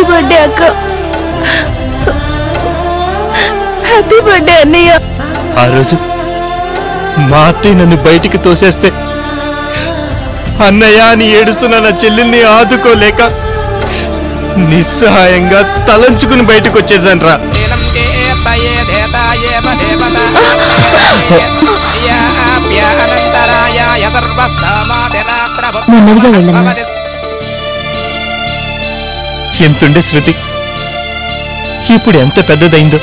Birthday అక్క happy birthday అన్నయ్య ఆ రోజు మా అత్తయ్య నన్ను బయటికి తోసేస్తే అన్నయ్య అని ఏడుస్తున్న నా చెల్లెల్ని ఆదుకోలేక నిస్సహాయంగా తలంచుకుని బయటకు వచ్చేసాను రా నెమ్మదిగా వెళ్ళమ్మా ఎంతుండే శృతి ఇప్పుడు ఎంత పెద్దదైందో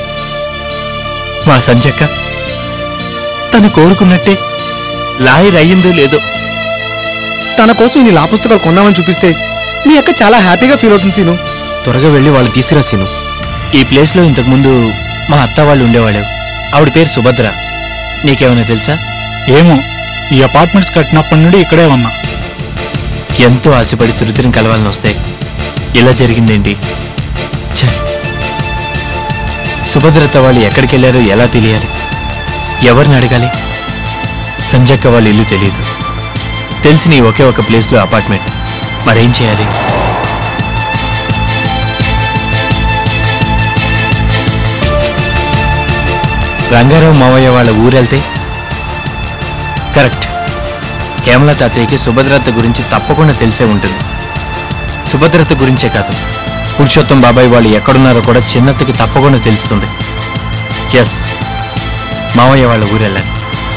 మా సంజక్క తను కోరుకున్నట్టే లాయర్ అయ్యిందో లేదో తన కోసం ఇన్ని లా పుస్తకాలు కొన్నామని చూపిస్తే మీ అక్క చాలా హ్యాపీగా ఫీల్ అవుతుంది సీను త్వరగా వెళ్ళి వాళ్ళు తీసుకురాసిను ఈ ప్లేస్లో ఇంతకుముందు మా అత్త వాళ్ళు ఉండేవాళ్ళు ఆవిడ పేరు సుభద్ర నీకేమైనా తెలుసా ఏమో ఈ అపార్ట్మెంట్స్ కట్టినప్పటి నుండి ఇక్కడే ఉన్నా ఎంతో ఆశపడి శృతిని కలవాలని వస్తే ఇలా జరిగిందేంటి ఛ! సుభద్రత వాళ్ళు ఎక్కడికి వెళ్ళారో ఎలా తెలియాలి ఎవరిని అడగాలి సంజక్క వాళ్ళ ఇల్లు తెలియదు తెలిసిన ఈ ఒకే ఒక ప్లేస్లో అపార్ట్మెంట్ మరేం చేయాలి రంగారావు మావయ్య వాళ్ళ ఊరెళ్తే కరెక్ట్ కేమల తాతయ్యకి సుభద్రత గురించి తప్పకుండా తెలిసే ఉంటుంది సుభద్రత గురించే కాదు పురుషోత్తం బాబాయ్ వాళ్ళు ఎక్కడున్నారో కూడా చిన్నత్తకి తప్పకుండా తెలుస్తుంది ఎస్ మావయ్య వాళ్ళ ఊరెళ్ళాలి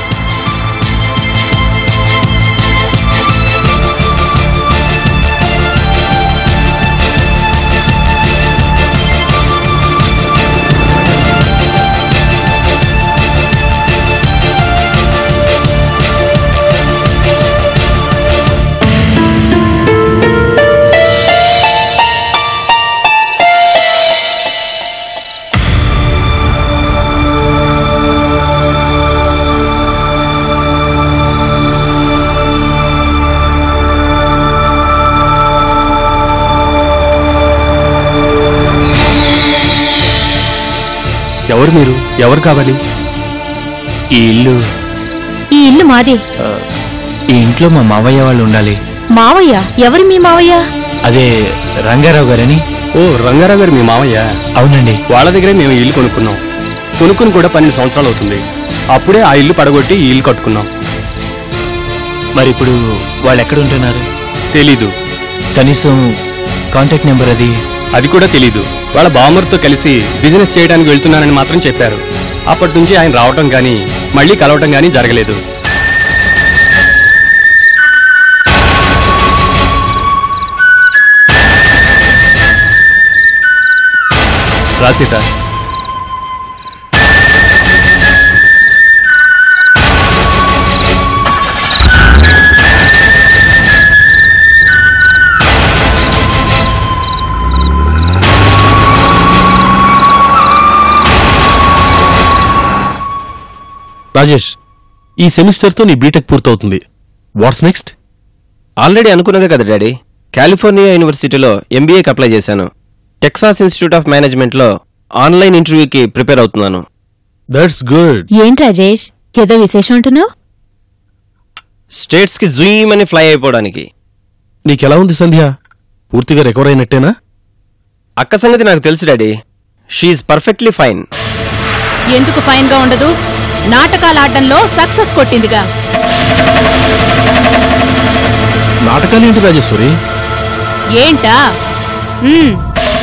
ఎవరు మీరు ఎవరు కావాలి ఈ ఇల్లు ఈ ఇల్లు మాదే ఆ, ఈ ఇంట్లో మా మావయ్య వాళ్ళు ఉండాలి మావయ్య ఎవరు మీ మావయ్య అదే రంగారావు గారని ఓ రంగారావు గారు మీ మామయ్య అవునండి వాళ్ళ దగ్గరే మేము ఇల్లు కొనుక్కున్నాం కొనుక్కుని కూడా పన్నెండు సంవత్సరాలు అవుతుంది అప్పుడే ఆ ఇల్లు పడగొట్టి ఈ ఇల్లు కట్టుకున్నాం మరి ఇప్పుడు వాళ్ళు ఎక్కడ ఉంటున్నారు తెలీదు కనీసం కాంటాక్ట్ నెంబర్ అది అది కూడా తెలీదు వాళ్ళ బావమరితో కలిసి బిజినెస్ చేయడానికి వెళ్తున్నానని మాత్రం చెప్పారు అప్పటి నుంచి ఆయన రావటం కానీ మళ్ళీ కలవటం కానీ జరగలేదు రాసీత రాజేష్ ఈ సెమిస్టర్తో నీ బీటెక్ పూర్తవుతుంది వాట్స్ నెక్స్ట్ ఆల్రెడీ అనుకున్నదే కదా డాడీ కాలిఫోర్నియా యూనివర్సిటీలో ఎంబీఏకి అప్లై చేశాను టెక్సాస్ ఇన్స్టిట్యూట్ ఆఫ్ మేనేజ్మెంట్లో ఆన్లైన్ ఇంటర్వ్యూకి ప్రిపేర్ అవుతున్నాను దట్స్ గుడ్ ఏంటి రాజేష్ ఏదో విశేషం అంటున్నావు స్టేట్స్కి జూమ్ అని ఫ్లై అయిపోవడానికి నీకెలా ఉంది సంధ్య పూర్తిగా రికవర్ అయినట్టేనా అక్క సంగతి నాకు తెలుసు డాడీ షీఈ్ పర్ఫెక్ట్లీ ఫైన్ ఎందుకు ఫైన్ గా ఉండదు నాటకాలు ఆడడంలో సక్సెస్ కొట్టిందిగా నాటకాలేంటి రాజేశ్వరి ఏంటా ఉమ్,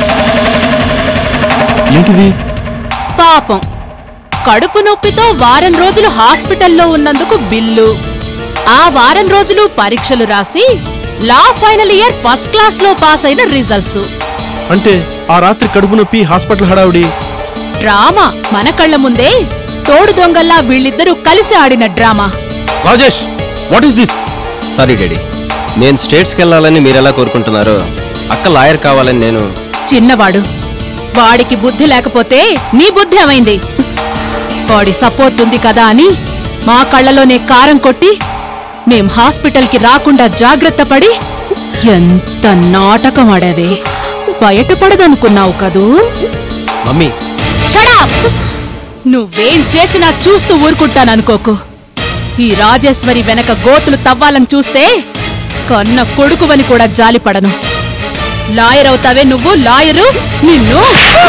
ఏంటిది పాపం కడుపు నొప్పితో వారం రోజులు హాస్పిటల్లో ఉన్నందుకు బిల్లు ఆ వారం రోజులు పరీక్షలు రాసి law final year first class లో పాస్ అయిన రిజల్ట్స్ అంటే ఆ రాత్రి కడుపు నొప్పి హాస్పిటల్ హడావుడి డ్రామా మన కళ్ళ ముందే తోడు దొంగల్లా వీళ్ళిద్దరూ కలిసి ఆడిన drama Rajesh what is this sorry daddy నేను స్టేట్స్కి వెళ్ళాలని మీరు ఎలా కోరుకుంటున్నారో అక్క లాయర్ కావాలని నేను చిన్నవాడు వాడికి బుద్ధి లేకపోతే నీ బుద్ధి ఏమైంది వాడి సపోర్ట్ ఉంది కదా అని మా కళ్ళలోనే కారం కొట్టి మేం హాస్పిటల్కి రాకుండా జాగ్రత్త పడి ఎంత నాటకం ఆడావే బయటపడదనుకున్నావు కదూ మమ్మీ Shut up! నువ్వేం చేసినా చూస్తూ ఊరుకుంటాననుకోకు ఈ రాజేశ్వరి వెనక గోతులు తవ్వాలని చూస్తే కన్న కొడుకువని కూడా జాలిపడను లాయర్ అవుతావే నువ్వు లాయరు నిన్ను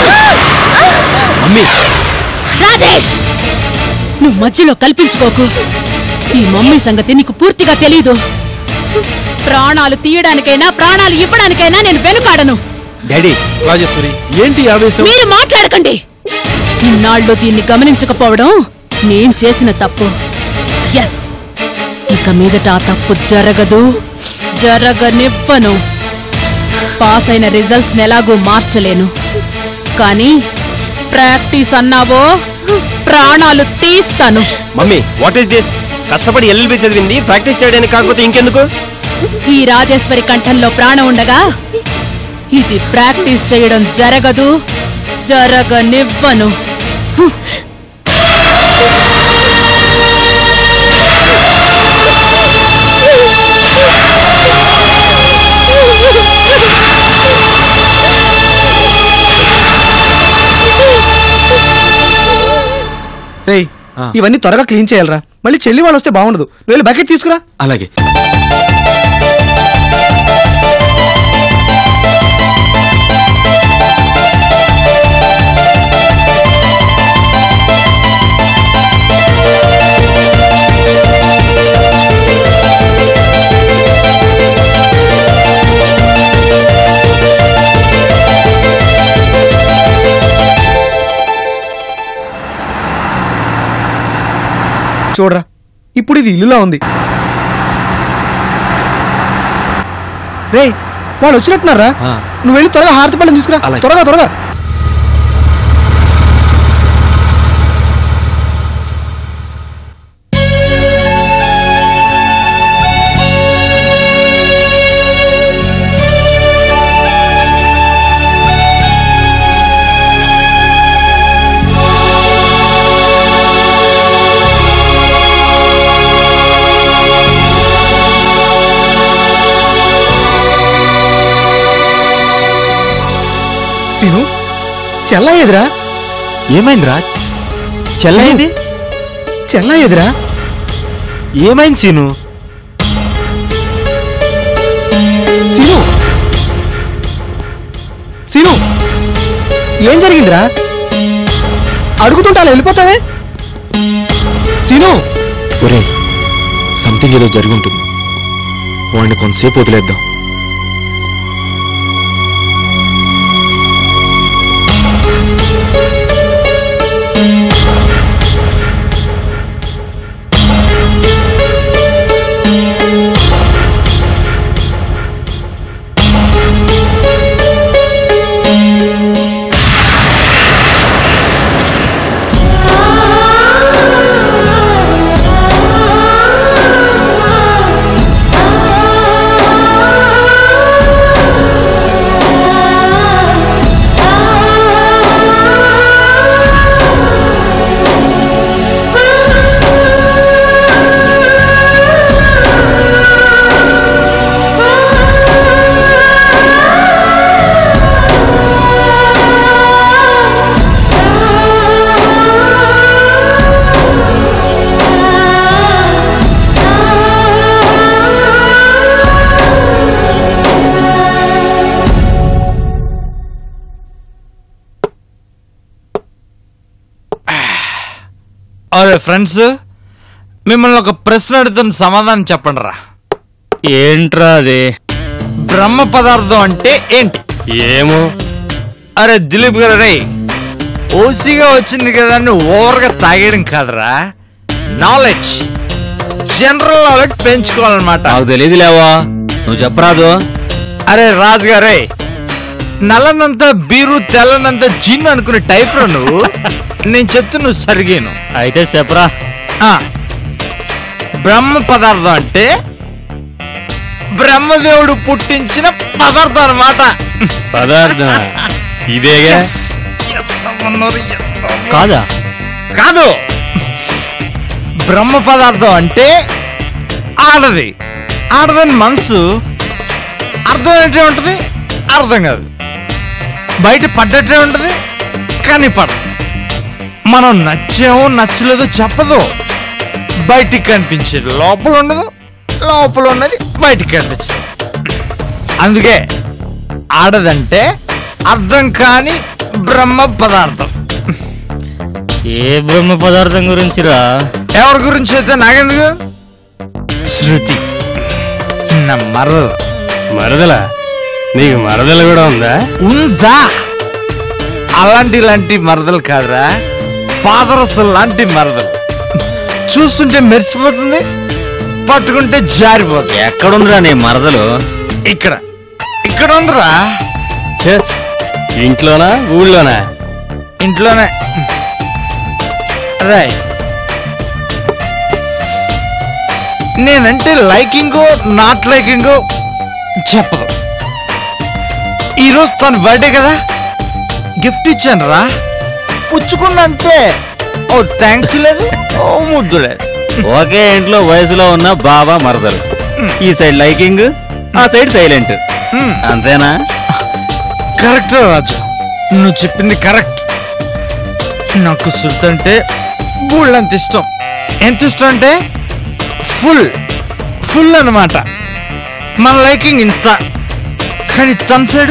రాజేష్ నువ్వు మధ్యలో కల్పించుకోకు ఈ మమ్మీ సంగతి నీకు పూర్తిగా తెలీదు ప్రాణాలు తీయడానికైనా ప్రాణాలు ఇవ్వడానికైనా నేను వెనుకాడను డాడీ రాజేశ్వరి ఏంటి ఈ ఆవేశం మీరు మాట్లాడకండి ఇన్నాళ్ళు దీన్ని గమనించకపోవడం నేను చేసిన తప్పు ఎస్ ఇక మీదట ఆ తప్పు జరగదు జరగనివ్వను పాస్ అయిన రిజల్ట్స్ ఎలాగూ మార్చలేను కానీ ప్రాక్టీస్ అన్నావో ప్రాణాలు తీస్తాను మమ్మీ వాట్ ఈస్ దిస్ కష్టపడి ఎల్ఎల్బి చదివింది ప్రాక్టీస్ చేయడానికి కాకపోతే ఇంకెందుకు ఈ రాజేశ్వరి కంఠంలో ప్రాణం ఉండగా ఇది ప్రాక్టీస్ చేయడం జరగదు జరగనివ్వను రేయ్ ఇవన్నీ త్వరగా క్లీన్ చేయాలరా మళ్ళీ చెల్లి వాళ్ళు వస్తే బాగుండదు నువ్వు వెళ్ళి బకెట్ తీసుకురా అలాగే చూడరా ఇప్పుడు ఇది ఇల్లులా ఉంది రేయ్ వాళ్ళు వచ్చినట్టున్నారా నువ్వు వెళ్ళి త్వరగా హారతి పళ్ళని తీసుకురా అలాగే. త్వరగా త్వరగా సీను చెల్ల ఎదురా ఏమైందిరా చెల్లైంది చెల్ల ఎదురా ఏమైంది సీను సీను సీను ఏం జరిగిందిరా అడుగుతుంటా అలా వెళ్ళిపోతావే సీను ఒరే సంథింగ్ ఏదో జరిగి ఉంటుంది వాడిని కొంతసేపు వదిలేద్దాం అరే ఫ్రెండ్స్ మిమ్మల్ని ఒక ప్రశ్న అడుగుతాం సమాధానం చెప్పండి రా ఏంట్రా అది బ్రహ్మ పదార్థం అంటే ఏంటి ఏమో అరే దిలీప్ గారు రే ఓసీగా వచ్చింది కదా అని ఓవర్గా తాగేయడం కాదురా నాలెడ్జ్ జనరల్ నాలెడ్జ్ పెంచుకోవాలన్నమాట నాకు తెలియదు లేవా నువ్వు చెప్పరాదు అరే రాజు గారే నల్లనంతా బీరు తెల్లనంతా జిన్ అనుకునే టైప్ రా నువ్వు నేను చెప్తూ నువ్వు సరిగేను అయితే చెప్పరా ఆ, బ్రహ్మ పదార్థం అంటే బ్రహ్మదేవుడు పుట్టించిన పదార్థం అన్నమాట పదార్థం ఇదేగా కాదా కాదు బ్రహ్మ పదార్థం అంటే ఆడది ఆడదని మనసు అర్థం ఏంటే ఉంటుంది అర్థం కాదు బయట పడ్డట్టే ఉంటుంది కానీ పడదు మనం నచ్చామో నచ్చలేదో చెప్పదు బయటికి కనిపించేది లోపల ఉండదు లోపల ఉన్నది బయటికి కనిపించదు అందుకే ఆడదంటే అర్థం కాని బ్రహ్మ పదార్థం ఏ బ్రహ్మ పదార్థం గురించిరా ఎవరి గురించి అయితే నాకెందుకు శృతి నా మరదలు మరదల నీకు మరదల కూడా ఉందా ఉందా అలాంటి ఇలాంటి మరదలు కాదురా పాదరసం లాంటి మరదలు చూస్తుంటే మెరిసిపోతుంది పట్టుకుంటే జారిపోతుంది ఎక్కడుందిరా నీ మరదలు ఇక్కడ ఇక్కడ ఉందిరా చెస్ ఇంట్లోనా ఊళ్ళోనా ఇంట్లోనే రాయ్ నేనంటే లైకింగో నాట్ లైకింగో చెప్పదు ఈరోజు తన బర్త్డే కదా గిఫ్ట్ ఇచ్చాను రా పుచ్చుకున్నంటే ఓ థ్యాంక్స్ లేదు ఓ ముద్దు లేదు ఒకే ఇంట్లో వయసులో ఉన్న బాబా మరదలు ఈ సైడ్ లైకింగ్ ఆ సైడ్ సైలెంట్ హ్మ్. అంతేనా కరెక్ట్ రాజు నువ్వు చెప్పింది కరెక్ట్ నాకు శృతి అంటే బూళ్ళంత ఇష్టం ఎంత ఇష్టం అంటే ఫుల్ ఫుల్ అన్నమాట మన లైకింగ్ ఇంత కానీ తన సైడు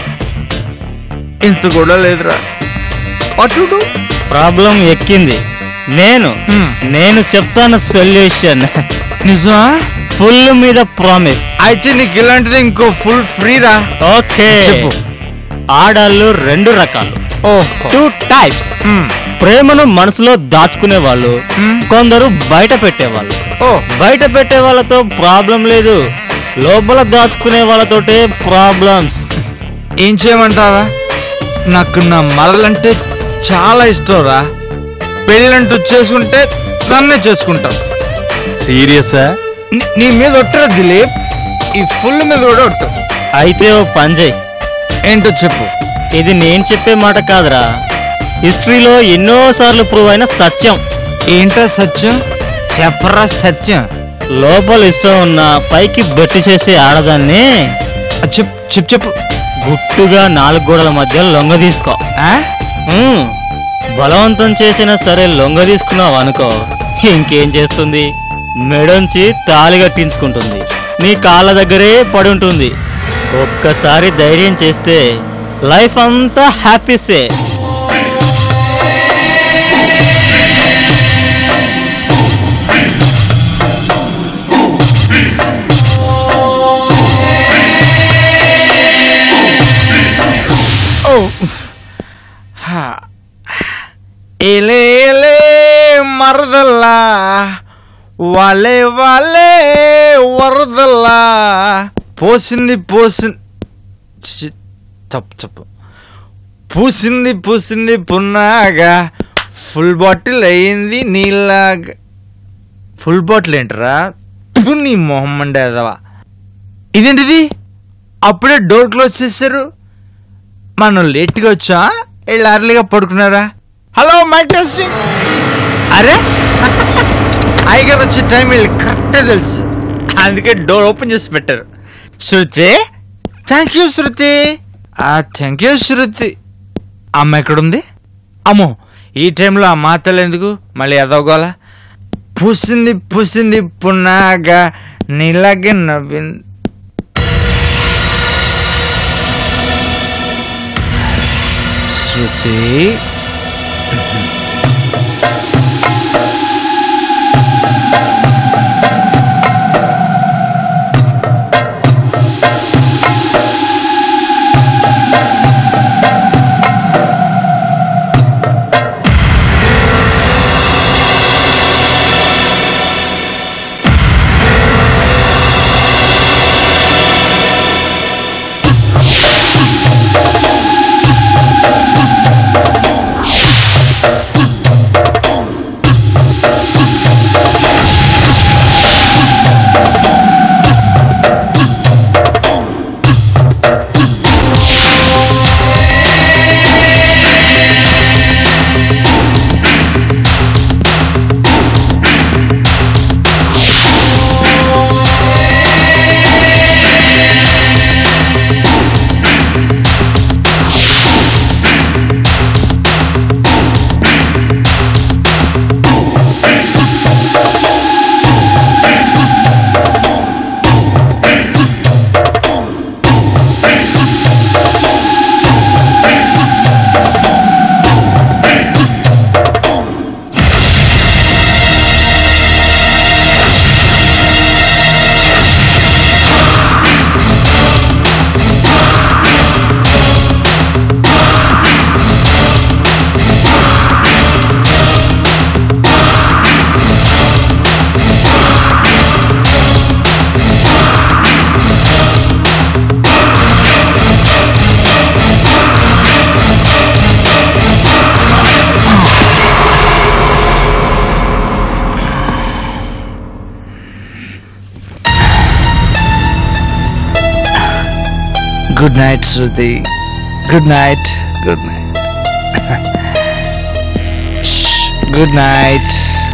ఇంత కూడా లేదురా అటుడు ప్రాబ్లం ఎక్కింది నేను నేను చెప్తాను సొల్యూషన్ నిజమా ఫుల్ మీద ప్రామిస్ అయితే నీకు ఇలాంటిది ఇంకో ఫుల్ ఫ్రీ రా ఓకే చెప్పు. ఆడాళ్ళు రెండు రకాలు టూ టైప్స్ ప్రేమను మనసులో దాచుకునే వాళ్ళు కొందరు బయట పెట్టేవాళ్ళు ఓ బయట పెట్టే వాళ్ళతో ప్రాబ్లం లేదు లోపల దాచుకునే వాళ్ళతోటే ప్రాబ్లమ్స్ ఏం చేయమంటారా నాకు నా మరలంటే చాలా ఇష్టం రా పెళ్ళంటూ చేసుకుంటే తన్నే చేసుకుంటాం సీరియసా నీ- నీ మీద ఒట్టరా దిలీప్ ఈ ఫుల్ మీద కూడా ఒట్టు అయితే ఓ పంజయ్ ఏంటో చెప్పు ఇది నేను చెప్పే మాట కాదురా హిస్టరీలో ఎన్నో సార్లు ప్రూవ్ అయిన సత్యం ఏంటో సత్యం చెప్పరా సత్యం లోపల ఇష్టం ఉన్న పైకి బట్టి చేసే ఆడదాన్ని చెప్పు చెప్పు చెప్పు గుట్టుగా నాలుగు గోడల మధ్య లొంగ తీసుకో ఆ? ఉమ్, బలవంతం చేసినా సరే లొంగ తీసుకున్నావు అనుకో ఇంకేం చేస్తుంది మెడొంచి తాళి కట్టించుకుంటుంది నీ కాళ్ళ దగ్గరే పడి ఉంటుంది ఒక్కసారి ధైర్యం చేస్తే లైఫ్ అంతా హ్యాపీసే ఓ హా. ఏలే ఏలే మరదల్లా వాళ్ళే వాళ్ళే వరదల్లా పోసింది పోసింది చి, తప్పు తప్పు పూసింది పూసింది పున్నాగా ఫుల్ బాటిల్ అయింది నీలాగా ఫుల్ బాటిల్ ఏంటరా ఫు, నీ మొహమ్మండ ఎదవా ఇదేంటిది అప్పుడే డోర్ క్లోజ్ చేశారు మనం లేట్గా వచ్చా వీళ్ళు అర్లీగా పడుకున్నారా హలో మైక్ టెస్టింగ్ అరే ఐగర్ వచ్చే టైం వీళ్ళు కరెక్టే తెలుసు అందుకే డోర్ ఓపెన్ చేసి పెట్టారు Shruti thank you Shruti thank you Shruti అమ్మ ఎక్కడుంది అమ్మో ఈ టైంలో ఆ మాతలు ఎందుకు మళ్ళీ ఎదవగోల పూసింది పూసింది పున్నాగా నీలాగే నవ్వింది Shruti good night Shruti good night good night good night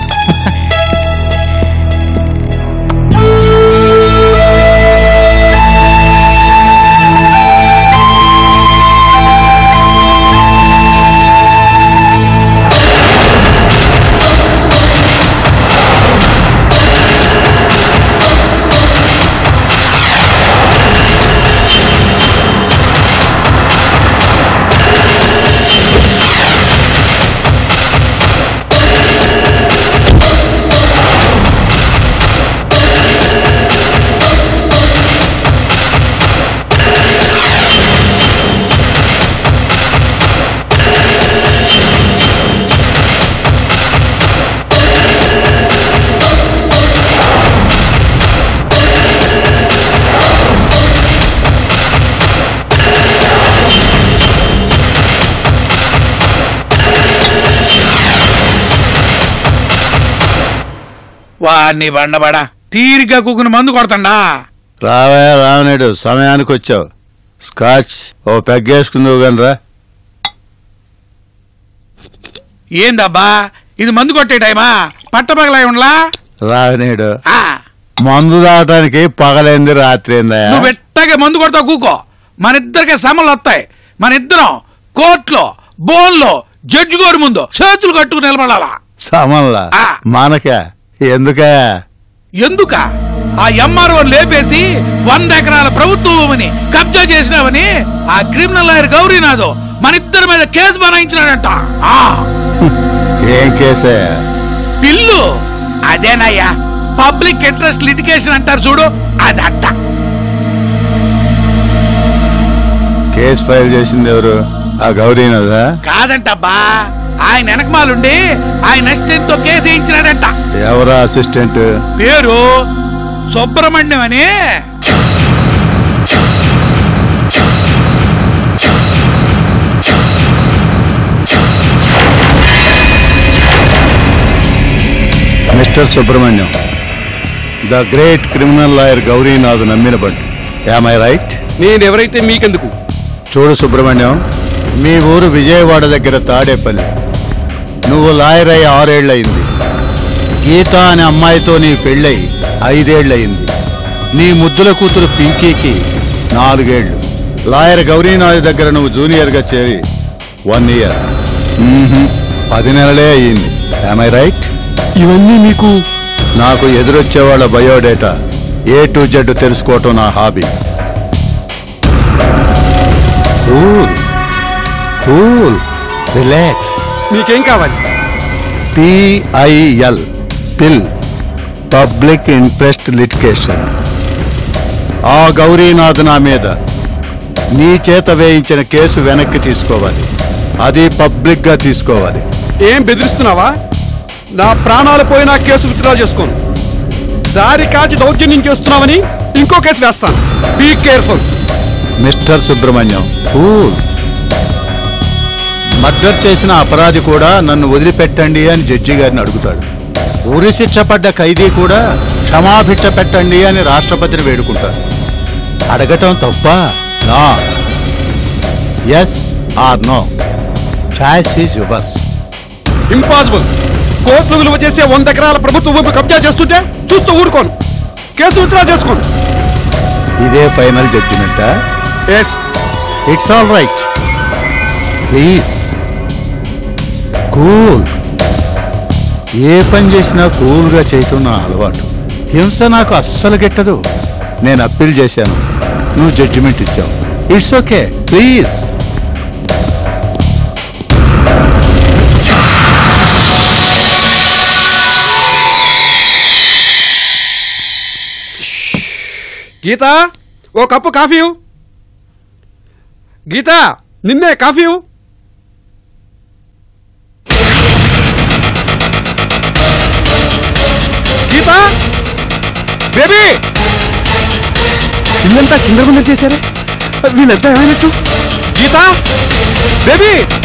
వాడిని బండబడా తీరిగ్గా కుక్కుని మందు కొడతాడా రావే రావనేడు సమయానికి వచ్చావు స్కాచ్ ఓ పెగ్గేసుకుందువు గాని రా ఏందబ్బా ఇది మందు కొట్టే టైమా పట్టపగలై ఉండలా రావనేడు మందు దాటానికి పగలేంది రాత్రి ఏందయ్యా నువ్వు ఎట్టగే మందు కొడతావు కూకో మన ఇద్దరికి సమలు వస్తాయి మన ఇద్దరం కోర్టులో బోన్లో జడ్జి గారి ముందు చేతులు కట్టుకుని నిలబడాలా సమన్లా మనకే ఎందుకే ఎందుక ఆ ఎంఆర్ఓ లేపేసి వంద ఎకరాల ప్రభుత్వ భూమిని కబ్జా చేసినావని ఆ క్రిమినల్ లాయర్ గౌరీనాథ్ మన ఇద్దరి మీద కేసు బనాయించినాడంట ఆ ఏం కేసే పిల్లు అదేనయ్యా పబ్లిక్ ఇంట్రెస్ట్ లిటిగేషన్ అంటారు చూడు అదంట కేసు ఫైల్ చేసింది ఎవరు ఆ గౌరీనదా కాదంటబ్బా ఆయన వెనకమాలుండి ఆయన అసిస్టెంట్ తో కేసు వేయించినాడంట ఎవరా అసిస్టెంట్ పేరు సుబ్రహ్మణ్యం అని Mr Subrahmanyam the great criminal lawyer Gaurinath నమ్మిన బండి ఐ రైట్ నేనెవరైతే మీకెందుకు చూడు సుబ్రహ్మణ్యం మీ ఊరు విజయవాడ దగ్గర తాడేపల్లి నువ్వు లాయర్ అయి ఆరేళ్లయింది గీత అనే అమ్మాయితో నీ పెళ్ళై ఐదేళ్లయింది నీ ముద్దుల కూతురు పింకీకి నాలుగేళ్లు లాయర్ గౌరీనాథ్ దగ్గర నువ్వు జూనియర్గా చేరి వన్ ఇయర్ పది నెలలే అయ్యింది ఐ రైట్ ఇవన్నీ మీకు నాకు ఎదురొచ్చే వాళ్ళ బయోడేటా ఏ టు జెడ్ తెలుసుకోవటం నా హాబీ కూల్ కూల్ రిలాక్స్ మీకేం కావాలి పిఐఎల్ పిల్ పబ్లిక్ ఇంట్రెస్ట్ లిటికేషన్ ఆ గౌరీనాథ్ నా మీద నీ చేత వేయించిన కేసు వెనక్కి తీసుకోవాలి అది పబ్లిక్ గా తీసుకోవాలి ఏం బెదిరిస్తున్నావా నా ప్రాణాలు పోయినా కేసు విత్డ్రా చేసుకోను దారి కాచి దౌర్జన్యం చేస్తున్నావని ఇంకో కేసు వేస్తాను be careful Mr Subrahmanyam cool murder చేసిన అపరాధి కూడా నన్ను వదిలిపెట్టండి అని జడ్జి గారిని అడుగుతాడు ఉరి శిక్ష పడ్డ ఖైదీ కూడా క్షమాభిక్ష పెట్టండి అని రాష్ట్రపతిని వేడుకుంటాడు అడగటం తప్ప నా yes or no choice is yours impossible కోర్టులు విలువ చేసే వంద ఎకరాల ప్రభుత్వ భూమి కబ్జా చేస్తుంటే చూస్తూ ఊరుకోను కేసు విత్డ్రా చేసుకోను ఇదే ఫైనల్ జడ్జిమెంటా yes it's all right please cool ఏ పని చేసినా కూల్గా చేయటం నా అలవాటు హింస నాకు అస్సలు గిట్టదు నేను అప్పీల్ చేశాను నువ్వు జడ్జిమెంట్ ఇచ్చావు ఇట్స్ ఓకే ప్లీజ్ గీత ఓ కప్పు కాఫీ ఇవ్వు. గీత నిన్నే కాఫీ ఇవ్వు. గీత బేబీ ఇల్లంతా చిందరబందర చేశారే వీళ్ళంతా ఏమైనట్టు గీత బేబీ